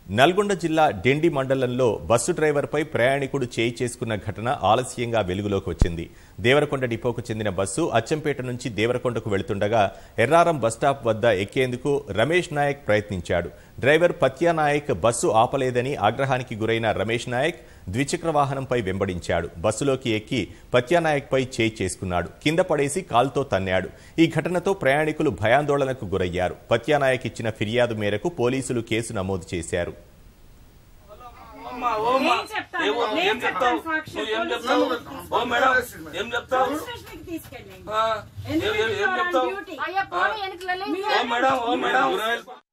నల్గొండ జిల్లా డెండి మండలంలో బస్సు డ్రైవర్పై ప్రయాణికుడు చేయి చేసుకున్న ఘటన ఆలస్యంగా వెలుగులోకి వచ్చింది దేవరకొండ డిపోకు చెందిన బస్సు అచ్చంపేట నుంచి దేవరకొండకు వెళుతుండగా ఎర్రారం బస్టాప్ వద్ద ఎక్కేందుకు రమేష్ నాయక్ ప్రయత్నించాడు డ్రైవర్ పత్యా నాయక్ బస్సు ఆపలేదని ఆగ్రహానికి గురైన రమేష్ నాయక్ ద్విచక్ర వాహనంపై వెంబడించాడు బస్సులోకి ఎక్కి పత్యానాయక్పై చేయి చేసుకున్నాడు కింద పడేసి కాల్తో తన్నాడు ఈ ఘటనతో ప్రయాణికులు భయాందోళనకు గురయ్యారు పత్యానాయక్ ఇచ్చిన ఫిర్యాదు మేరకు పోలీసులు కేసు నమోదు చేశారు అమ్మా, ఓ అమ్మా. నేను చెప్తాను, ఏమో, నేను ఏం చెప్తావు చెప్తాను సాక్షి. నువ్వు ఏం చెప్తావు ఓ మేడం ఏం చెప్తావు పోలీస్ స్టేషన్కి తీసుకెళ్ళండి ఆ, ఏం- ఏం- ఏం చెప్తావు డ్యూటీ అయ్యా పోనీ వెనకలే ఓ మేడం ఓ మేడం